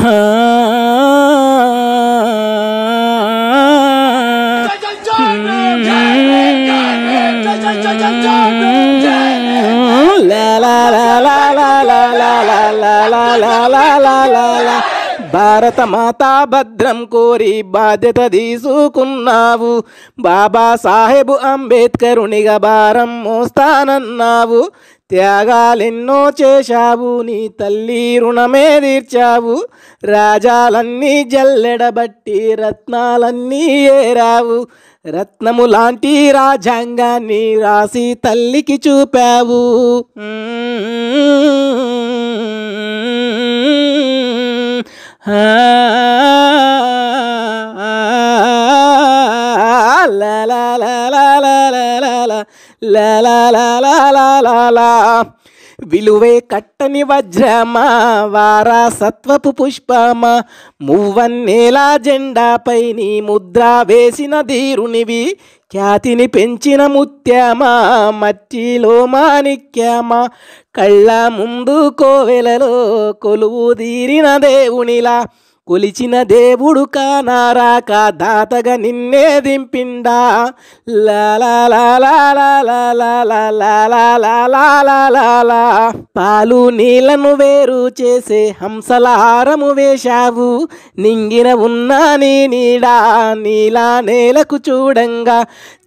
భారత మాతా భద్రం కోరి బాధ్యత తీసుకున్నావు బాబా సాహెబు అంబేద్కరునిగా భారం మోస్తానన్నావు త్యాగాలెన్నో చేశావు నీ తల్లి రుణమే తీర్చావు రాజాలన్నీ జల్లెడబట్టి రత్నాలన్నీ ఏరావు రత్నము లాంటి రాజ్యాంగాన్ని రాసి తల్లికి చూపావు లా లా లా లా లా లా లా లా లా లా లా లా లా లా లా విలువే కట్టని వజ్రమా వారసత్వపు పుష్పమా మువ్వన్నేల జెండాపై నీ ముద్ర వేసిన ధీరునివి ఖ్యాతిని పెంచిన ముత్యమా మట్టిలో మాణిక్యమా కళ్ళ ముందు కోవెలలో కొలువు తీరిన దేవునిలా కొలిచిన దేవుడు కానారాక దాతగా నిన్నే దింపిండా లా లా లా లా లా లా లా లా లా లా లా లా లా లా లా. పాలు నీళ్లను వేరు చేసే హంసలహారము వేశావు నింగిన ఉన్న నీ నీడా నీలా నేలకు చూడంగా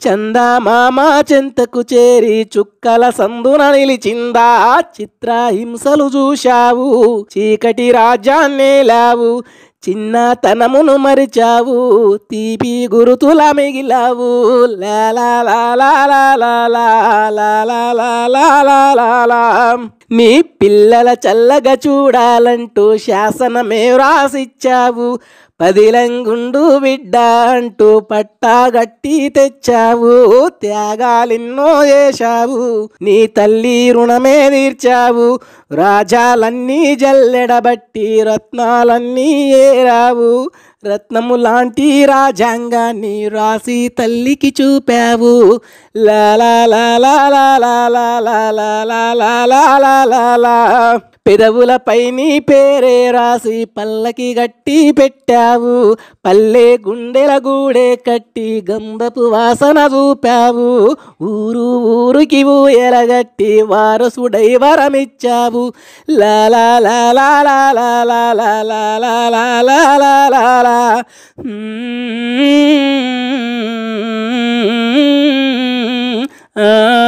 చందమామ చెంతకు చేరి చుక్కల సందున నిలిచిందా చిత్ర హింసలు చూశావు చీకటి రాజ్యాన్నేలావు చిన్నతనమును మరిచావు తీపి గురుతుల మిగిలావు లా లా లా లా లా లా లా లా లా లా లా లా లా లా. నీ పిల్లల చల్లగా చూడాలంటూ శాసనమే రాసిచ్చావు పదిలంగుండు బిడ్డ అంటూ పట్టాగట్టి తెచ్చావు త్యాగాలెన్నో చేశావు నీ తల్లి రుణమే తీర్చావు రాజాలన్నీ జల్లెడబట్టి రత్నాలన్నీ ఏరావు రత్నము లాంటి రాజ్యాంగాన్ని రాసి తల్లికి చూపావు లా లా లా లా లా లా లా లా లా లా లా లా లా లా లా. పెదవులపై నీ పేరే రాసి పల్లకి గట్టి పెట్టావు పల్లె గుండెల గూడే కట్టి గంధపు వాసన చూపావు ఊరు ఊరికి ఊయలగట్టి వారసుడై వరమిచ్చావు లా లా లా లా లా లా లా లా లా లా లా లా లా లా లా. మ్మ్. ఆ